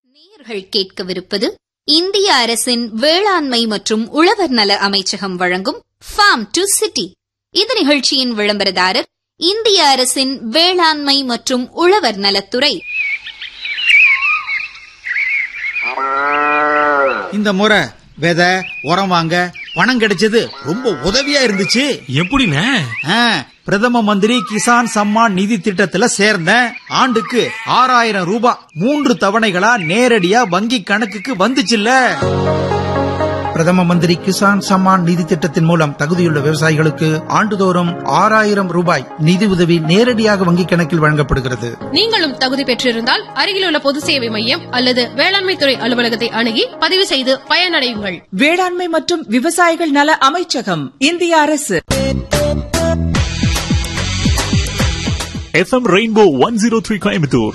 நேயர்கள் கேட்கவிருப்பது இந்திய அரசின் வேளாண்மை மற்றும் உழவர் நல அமைச்சகம் வழங்கும் ஃபார்ம் டு சிட்டி இந்த நிகழ்ச்சியின் விளம்பரதாரர் இந்திய அரசின் வேளாண்மை மற்றும் உழவர் நலத்துறை இந்த முறை விதை உரம் வாங்க பணம் கிடைச்சது ரொம்ப உதவியா இருந்துச்சு எப்படிண்ணே ஆ, பிரதம மந்திரி கிசான் சம்மான் நிதி திட்டத்துல சேர்ந்தேன் ஆண்டுக்கு ஆறாயிரம் ரூபாய் மூன்று தவணைகளா நேரடியா வங்கி கணக்குக்கு வந்துச்சுல்ல பிரதம மந்திரி கிசான் சம்மான் நிதி திட்டத்தின் மூலம் தகுதியுள்ள விவசாயிகளுக்கு ஆண்டுதோறும் ஆறாயிரம் ரூபாய் நிதி உதவி நேரடியாக வங்கிக் கணக்கில் வழங்கப்படுகிறது நீங்களும் தகுதி பெற்றிருந்தால் அருகிலுள்ள பொது சேவை மையம் அல்லது வேளாண்மை துறை அலுவலகத்தை அணுகி பதிவு செய்து பயனடையுங்கள் வேளாண்மை மற்றும் விவசாயிகள் நல அமைச்சகம் இந்திய அரசு FM rainbow one zero three Coimbatore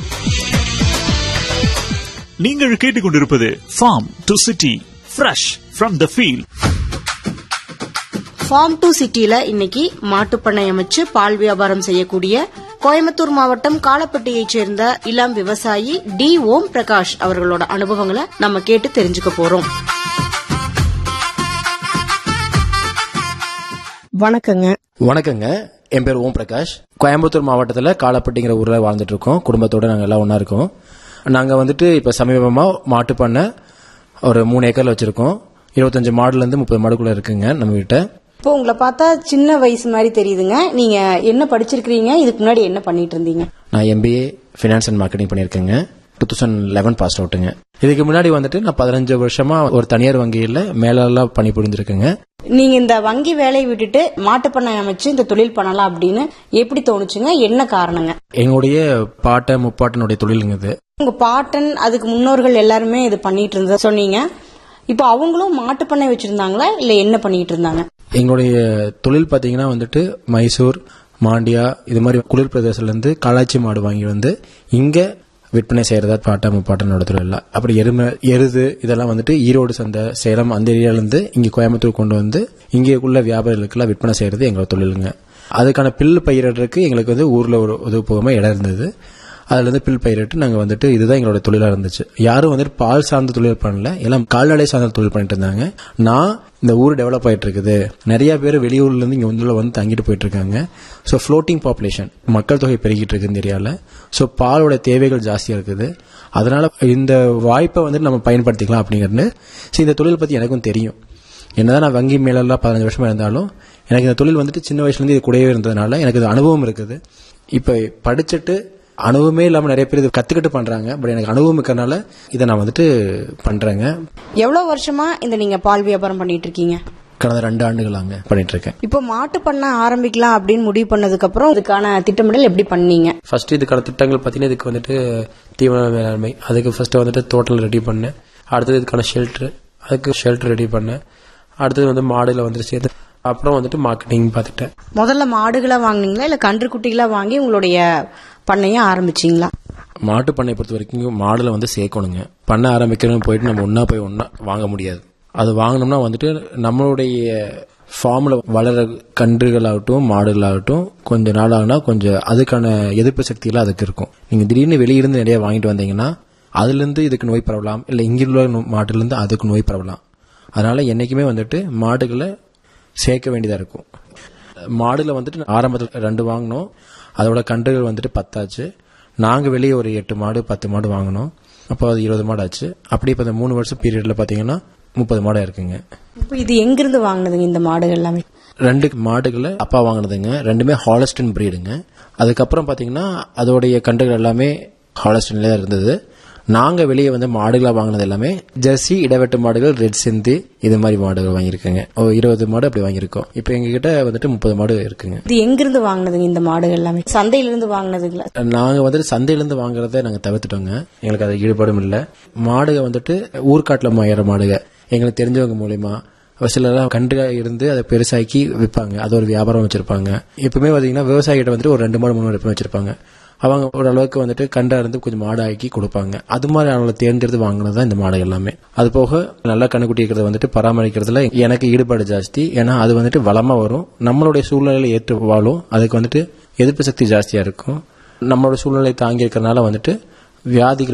நீங்கள் கேட்டுக்கொண்டிருப்பது farm to city fresh from the field farm to சிட்டில இன்னைக்கு மாட்டுப்பண்ணை அமைச்சு பால் வியாபாரம் செய்யக்கூடிய கோயம்புத்தூர் மாவட்டம் காலப்பட்டியைச் சேர்ந்த இளம் விவசாயி டி ஓம் பிரகாஷ் அவர்களோட அனுபவங்களை நம்ம கேட்டு தெரிஞ்சுக்க போறோம் வணக்கங்க வணக்கங்க என் பேர் ஓம் பிரகாஷ் கோயம்புத்தூர் மாவட்டத்தில் காலப்பட்டிங்கிற ஊரில் வாழ்ந்துட்டு இருக்கோம் குடும்பத்தோட நாங்கள் எல்லாம் ஒன்றா இருக்கோம் நாங்கள் வந்துட்டு இப்போ சமீபமாக மாட்டு பண்ணை ஒரு மூணு ஏக்கரில் வச்சுருக்கோம் இருபத்தஞ்சு மாடுலேருந்து முப்பது மாடுக்குள்ளே இருக்குங்க நம்ம கிட்ட இப்போ உங்களை பார்த்தா சின்ன வயசு மாதிரி தெரியுதுங்க நீங்க என்ன படிச்சிருக்கீங்க இதுக்கு முன்னாடி என்ன பண்ணிட்டு இருந்தீங்க நான் எம்பிஏ ஃபினான்ஸ் அண்ட் மார்க்கெட்டிங் பண்ணியிருக்கேங்க டூ தௌசண்ட் லெவன் பாஸ் அவுட்டுங்க இதுக்கு முன்னாடி வந்துட்டு நான் பதினஞ்சு வருஷமா ஒரு தனியார் வங்கியில் மேலெல்லாம் பணி புரிஞ்சிருக்கேங்க நீங்க இந்த வங்கி வேலையை விட்டுட்டு மாட்டுப்பண்ணை அமைச்சு இந்த தொழில் பண்ணலாம் அப்படின்னு எப்படி தோணுச்சுங்க என்ன காரணங்க எங்களுடைய பாட்டை முப்பாட்டனுடைய தொழிலுங்க இது உங்க பாட்டன் அதுக்கு முன்னோர்கள் எல்லாருமே இது பண்ணிட்டு இருந்த சொன்னீங்க இப்போ அவங்களும் மாட்டுப்பண்ணை வச்சிருந்தாங்களா இல்ல என்ன பண்ணிட்டு இருந்தாங்க எங்களுடைய தொழில் பார்த்தீங்கன்னா வந்துட்டு மைசூர் மாண்டியா இது மாதிரி குளிர் பிரதேசத்துலேருந்து காளாச்சி மாடு வாங்கி வந்து இங்கே விற்பனை செய்யறதா பாட்டா முப்பாட்டனோட தொழில் அப்படி எருமை எருது இதெல்லாம் வந்துட்டு ஈரோடு சந்தை சேலம் அந்த ஏரியாலேருந்து இங்கே கோயம்புத்தூர் கொண்டு வந்து இங்கே உள்ள வியாபாரிகளுக்கெல்லாம் விற்பனை செய்யறது எங்களோட தொழிலுங்க அதுக்கான பில்லு பயிரிடுறதுக்கு எங்களுக்கு வந்து ஊரில் ஒரு உதவுபோகமாக இடம் இருந்தது அதுல இருந்து பில் பயிரிட்டு நாங்க வந்துட்டு இதுதான் எங்களோட தொழிலா இருந்துச்சு யாரும் வந்துட்டு பால் சார்ந்த தொழில் பண்ணல எல்லாம் கால்நடை சார்ந்த தொழில் பண்ணிட்டு இருந்தாங்க நான் இந்த ஊர் டெவலப் ஆயிட்டு இருக்குது நிறைய பேர் வெளியூர்ல இருந்து இங்க வந்து வந்து தங்கிட்டு போயிட்டு இருக்காங்க ஸோ ஃப்ளோட்டிங் பாப்புலேஷன் மக்கள் தொகை பெருகிட்டு இருக்கு இந்த ஏரியால ஸோ பாலோட தேவைகள் ஜாஸ்தியா இருக்குது அதனால இந்த வாய்ப்பை வந்துட்டு நம்ம பயன்படுத்திக்கலாம் அப்படிங்கிறது ஸோ இந்த தொழில் பத்தி எனக்கும் தெரியும் என்னதான் நான் வங்கி மேலெல்லாம் பதினஞ்சு வருஷமா இருந்தாலும் எனக்கு இந்த தொழில் வந்துட்டு சின்ன வயசுல இருந்து இது கூடவே இருந்ததுனால எனக்கு இது அனுபவம் இருக்குது இப்போ படிச்சுட்டு அனுபவமே இல்லாம நிறைய பேர் இது கத்துக்கிட்டு பண்றாங்க பட் எனக்கு அனுபவம் இருக்கிறனால இதை நான் வந்துட்டு பண்றேங்க எவ்வளவு வருஷமா இந்த நீங்க பால் வியாபாரம் பண்ணிட்டு இருக்கீங்க கடந்த ரெண்டு ஆண்டுகளாங்க பண்ணிட்டு இருக்கேன் இப்போ மாட்டு பண்ண ஆரம்பிக்கலாம் அப்படின்னு முடிவு பண்ணதுக்கு அப்புறம் இதுக்கான திட்டமிடல் எப்படி பண்ணீங்க ஃபர்ஸ்ட் இதுக்கான திட்டங்கள் பார்த்தீங்கன்னா இதுக்கு வந்துட்டு தீவன மேலாண்மை அதுக்கு ஃபர்ஸ்ட் வந்துட்டு தோட்டல் ரெடி பண்ணேன் அடுத்தது இதுக்கான ஷெல்டர் அதுக்கு ஷெல்டர் ரெடி பண்ணேன் அடுத்தது வந்து மாடுல வந்துட்டு சேர்த்து அப்புறம் வந்துட்டு மார்க்கெட்டிங் பார்த்துட்டேன் முதல்ல மாடுகளை வாங்குனீங்களா இல்ல கன்று குட்டிகளா வாங்கி உங்களுடைய பண்ணைய ஆரம்பிச்சீங்களா மாட்டு பண்ணை பொறுத்த வரைக்கும் மாடுல வந்து சேர்க்கணுங்க பண்ண ஆரம்பிக்கணும் போயிட்டு நம்ம ஒன்னா போய் ஒன்னா வாங்க முடியாது அது வாங்கினோம்னா வந்துட்டு நம்மளுடைய ஃபார்ம்ல வளர கன்றுகளாகட்டும் மாடுகளாகட்டும் கொஞ்ச நாள் ஆகுனா கொஞ்சம் அதுக்கான எதிர்ப்பு சக்தியெல்லாம் அதுக்கு இருக்கும் நீங்க திடீர்னு வெளியிருந்து நிறைய வாங்கிட்டு வந்தீங்கன்னா அதுல இருந்து இதுக்கு நோய் பரவலாம் இல்ல இங்குள்ள நோ- மாட்டுல இருந்து அதுக்கு நோய் பரவலாம் அதனால என்னைக்குமே வந்துட்டு மாடுகளை சேர்க்க வேண்டியதா இருக்கும் மாடுல வந்துட்டு ஆரம்பத்தில் ரெண்டு வாங்கினோம் அதோட கன்றுகள் வந்துட்டு பத்தாச்சு நாங்க வெளியே ஒரு எட்டு மாடு பத்து மாடு வாங்கினோம் அப்போ அது இருபது மாடு ஆச்சு அப்படி இப்போ இந்த மூணு வருஷம் பீரியட்ல பாத்தீங்கன்னா முப்பது மாடு இருக்குங்க இப்போ இது எங்கிருந்து வாங்குனதுங்க இந்த மாடுகள் எல்லாமே ரெண்டு மாடுகளை அப்பா வாங்கினதுங்க ரெண்டுமே ஹாலஸ்டன் பிரீடுங்க அதுக்கப்புறம் பாத்தீங்கன்னா அதோடைய கன்றுகள் எல்லாமே ஹாலஸ்டன்ல தான் இருந்தது நாங்க வெளியே வந்து மாடுகளா வாங்கினது எல்லாமே ஜெர்சி இடவெட்டு மாடுகள் ரெட் சிந்தி இது மாதிரி மாடுகள் வாங்கியிருக்கேங்க ஒரு இருபது மாடு அப்படி வாங்கியிருக்கோம் இப்போ எங்ககிட்ட வந்துட்டு முப்பது மாடு இருக்குங்க இது எங்கிருந்து வாங்குனதுங்க இந்த மாடுகள் எல்லாமே சந்தையில இருந்து வாங்குனதுங்களா நாங்க வந்துட்டு சந்தையிலேருந்து வாங்குறத நாங்க தவிர்த்துட்டோங்க எங்களுக்கு அது ஈடுபாடும் இல்ல மாடுக வந்துட்டு ஊர்க்காட்டுல மாயிற மாடுக எங்களுக்கு தெரிஞ்சவங்க மூலியமா ஒரு சிலர்லாம் கன்று இருந்து அதை பெருசாக்கி விற்பாங்க அது ஒரு வியாபாரம் வச்சிருப்பாங்க எப்பவுமே பாத்தீங்கன்னா விவசாயிகிட்ட வந்துட்டு ஒரு ரெண்டு மாடு மூணு மாடு எப்பவுமே வச்சிருப்பாங்க அவங்க ஓரளவுக்கு வந்துட்டு கண்டா இருந்து கொஞ்சம் மாடு ஆக்கி கொடுப்பாங்க அது மாதிரி அவங்கள தேர்ந்தெடுத்து வாங்கினது தான் இந்த மாடு எல்லாமே அது போக நல்லா கண்ணுக்குட்டி இருக்கிறத வந்துட்டு பராமரிக்கிறதுல எனக்கு ஈடுபாடு ஜாஸ்தி ஏன்னா அது வந்துட்டு வளமா வரும் நம்மளுடைய சூழ்நிலையில ஏற்று வாழும் அதுக்கு வந்துட்டு எதிர்ப்பு சக்தி ஜாஸ்தியா இருக்கும் நம்மளோட சூழ்நிலை தாங்கி இருக்கிறனால வந்துட்டு வியாதிகள்